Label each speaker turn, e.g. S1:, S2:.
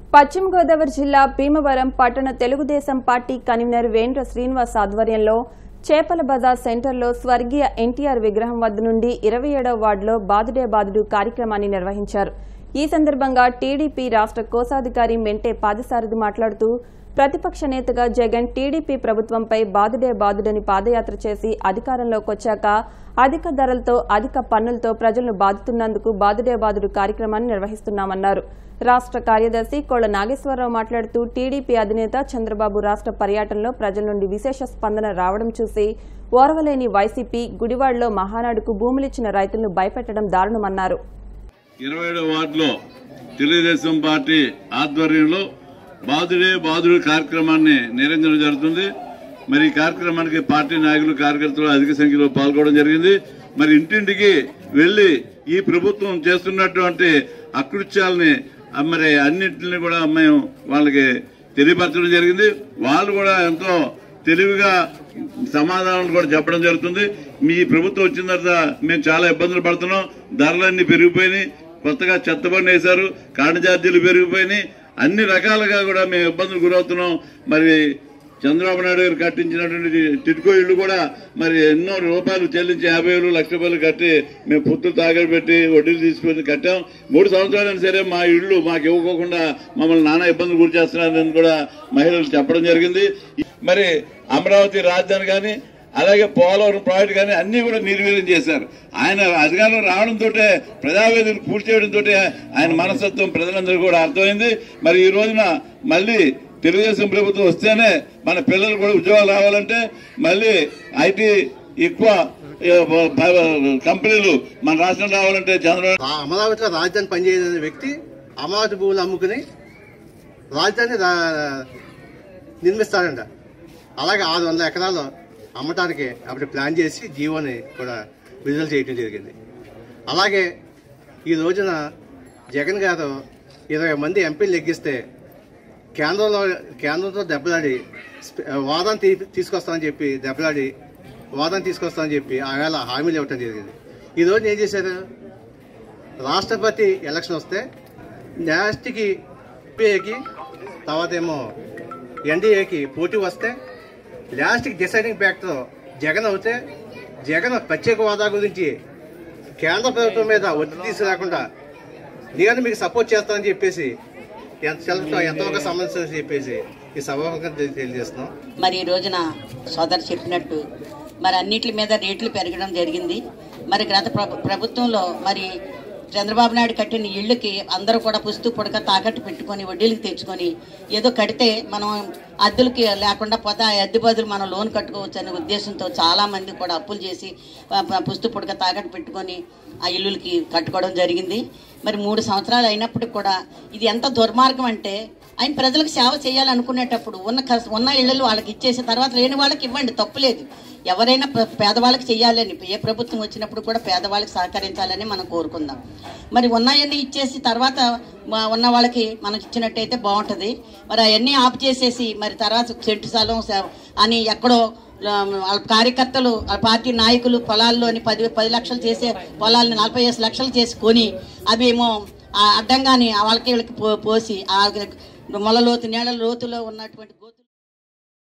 S1: పశ్చిమ గోదావరి జిల్లా భీమవరం పట్టణ తెలుగుదేశం పార్టీ కన్వీనర్ వేంద్ర శ్రీనివాస్ ఆధ్వర్యంలో చేపల బజార్ సెంటర్లో స్వర్గీయ ఎన్టీఆర్ విగ్రహం వద్ద నుండి ఇరవై ఏడవ వార్డులో బాదుడే బాదుడు కార్యక్రమాన్ని నిర్వహించారు ఈ సందర్భంగా టీడీపీ రాష్ట్ర కోశాధికారి మెంటే పాదసారథి మాట్లాడుతూ ప్రతిపక్ష నేతగా జగన్ టీడీపీ ప్రభుత్వంపై బాదుడే బాదుడని పాదయాత్ర చేసి అధికారంలోకి వచ్చాక అధిక ధరలతో అధిక పన్నులతో ప్రజలను బాదుతున్నందుకు బాదుడే బాదుడు కార్యక్రమాన్ని నిర్వహిస్తున్నామన్నారు రాష్ట్ర కార్యదర్శి కోళ్ల నాగేశ్వరరావు మాట్లాడుతూ టీడీపీ అధినేత చంద్రబాబు రాష్ట్ర పర్యటనలో ప్రజల నుండి విశేష స్పందన రావడం చూసి ఓర్వలేని వైసీపీ గుడివాడలో మహానాడుకు భూములిచ్చిన రైతులను భయపెట్టడం దారుణమన్నారు
S2: ఇరవై ఏడవ వార్డులో తెలుగుదేశం పార్టీ ఆధ్వర్యంలో బాదుడే బాదుడు కార్యక్రమాన్ని నిర్వహించడం జరుగుతుంది మరి ఈ కార్యక్రమానికి పార్టీ నాయకులు కార్యకర్తలు అధిక సంఖ్యలో పాల్గొనడం జరిగింది మరి ఇంటింటికి వెళ్లి ఈ ప్రభుత్వం చేస్తున్నటువంటి అకృత్యాలని ఆ, మరి అన్నింటిని కూడా మేము వాళ్ళకి తెలియపరచడం జరిగింది వాళ్ళు కూడా ఎంతో తెలివిగా సమాధానాలు కూడా చెప్పడం జరుగుతుంది మీ ప్రభుత్వం వచ్చిన తర్వాత మేము చాలా ఇబ్బందులు పడుతున్నాం ధరలన్నీ పెరిగిపోయినాయి కొత్తగా చెత్తబండి వేశారు కాండ ఛార్జీలు పెరిగిపోయినాయి అన్ని రకాలుగా కూడా మేము ఇబ్బందులు గురవుతున్నాం మరి చంద్రబాబు నాయుడు గారు కట్టించినటువంటి టిట్కో ఇళ్లు కూడా మరి ఎన్నో రూపాయలు చెల్లించి యాభై వేలు లక్ష రూపాయలు కట్టి మేము పుత్తు తాగలు పెట్టి వడ్డీలు తీసుకొని కట్టాం మూడు సంవత్సరాలైనా సరే మా ఇళ్లు మాకు ఇవ్వకోకుండా మమ్మల్ని నానా ఇబ్బందులు గురి చేస్తున్నారని కూడా మహిళలు చెప్పడం జరిగింది మరి అమరావతి రాజధాని కానీ అలాగే పోలవరం ప్రాజెక్ట్ కానీ అన్ని కూడా నిర్వీర్యం చేశారు ఆయన అధికారంలో రావడంతో ప్రజావేదికలు పూర్తి చేయడంతో ఆయన మనస్తత్వం ప్రజలందరూ కూడా అర్థమైంది మరి ఈ రోజున మళ్ళీ తెలుగుదేశం ప్రభుత్వం వస్తేనే మన పిల్లలు కూడా ఉద్యోగాలు రావాలంటే మళ్ళీ ఐటీ ఎక్కువ ఏ, ప- కంపెనీలు మన రాష్ట్రం రావాలంటే చంద్రబాబు
S3: ఆ అమరావతిలో రాజధాని పనిచేయని వ్యక్తి అమరావతి భూములు అమ్ముకుని రాజధాని రా- నిర్మిస్తాడంట అలాగే ఆరు వందల ఎకరాలు అమ్మటానికి అప్పుడు ప్లాన్ చేసి జీవోని కూడా విడుదల చేయడం జరిగింది అలాగే ఈ రోజున జగన్ గారు ఇరవై మంది ఎంపీలు లెక్కిస్తే కేంద్రంలో కేంద్రంతో దెబ్బలాడి స్ప- వాదన తీ తీసుకొస్తామని చెప్పి దెబ్బలాడి వాదన తీసుకొస్తామని చెప్పి ఆవేళ హామీలు ఇవ్వటం జరిగింది ఈ రోజు ఏం చేశారు రాష్ట్రపతి ఎలక్షన్ వస్తే నెక్స్ట్కి యూపీఏకి తర్వాత ఏమో ఎన్డీఏకి పోటీ వస్తే లాస్ట్కి డిసైడింగ్ ఫ్యాక్టర్ జగన్ అవుతే జగన్ ప్రత్యేక హోదా గురించి కేంద్ర ప్రభుత్వం మీద ఒత్తిడి తీసుకురాకుండా నేను మీకు సపోర్ట్ చేస్తానని చెప్పేసి ఎంత సెల్ఫ్ ఎంతవరకు సంబంధించి చెప్పేసి ఈ సభాముఖంగా తెలి- తెలియజేస్తున్నాం
S4: మరి ఈ రోజున సోదరు చెప్పినట్టు మరి అన్నిటి మీద రేట్లు పెరగడం జరిగింది మరి గత ప్రభు- ప్రభుత్వంలో మరి చంద్రబాబు నాయుడు కట్టిన ఇళ్ళకి అందరూ కూడా పుస్తు పుడక తాకట్టు పెట్టుకొని వడ్డీలకు తెచ్చుకొని ఏదో కడితే మనం అద్దెలకి లేకుండా పోతే ఆ అద్దె బదులు మనం లోన్ కట్టుకోవచ్చు అనే ఉద్దేశంతో చాలా మంది కూడా అప్పులు చేసి ఆ, ప- పుస్తు పుడక తాకట్టు పెట్టుకొని ఆ ఇల్లులకి కట్టుకోవడం జరిగింది మరి మూడు సంవత్సరాలు అయినప్పటికి కూడా ఇది ఎంత దుర్మార్గం అంటే ఆయన ప్రజలకు సేవ చేయాలనుకునేటప్పుడు ఉన్న కస్- ఉన్న ఇళ్ళు వాళ్ళకి ఇచ్చేసి తర్వాత లేని వాళ్ళకి ఇవ్వండి తప్పులేదు ఎవరైనా ప- పేదవాళ్ళకి చేయాలని ఏ ప్రభుత్వం వచ్చినప్పుడు కూడా పేదవాళ్ళకి సహకరించాలని మనం కోరుకుందాం మరి ఉన్నాయన్నీ ఇచ్చేసి తర్వాత మా- ఉన్న వాళ్ళకి మనం ఇచ్చినట్టయితే బాగుంటుంది మరి అవన్నీ ఆఫ్ చేసేసి మరి తర్వాత చెట్టు స్థలం స- అని ఎక్కడో ఆ, వాళ్ళ కార్యకర్తలు వాళ్ళ పార్టీ నాయకులు పొలాల్లోని పది పది లక్షలు చేసే పొలాలని నలభై ఐదు లక్షలు చేసి కొని అవేమో ఆ అడ్డంగాని వాళ్ళకి వీళ్ళకి పో- పోసి ఆ మొల లోతు నీళ్ళ లోతులో ఉన్నటువంటి గోతులు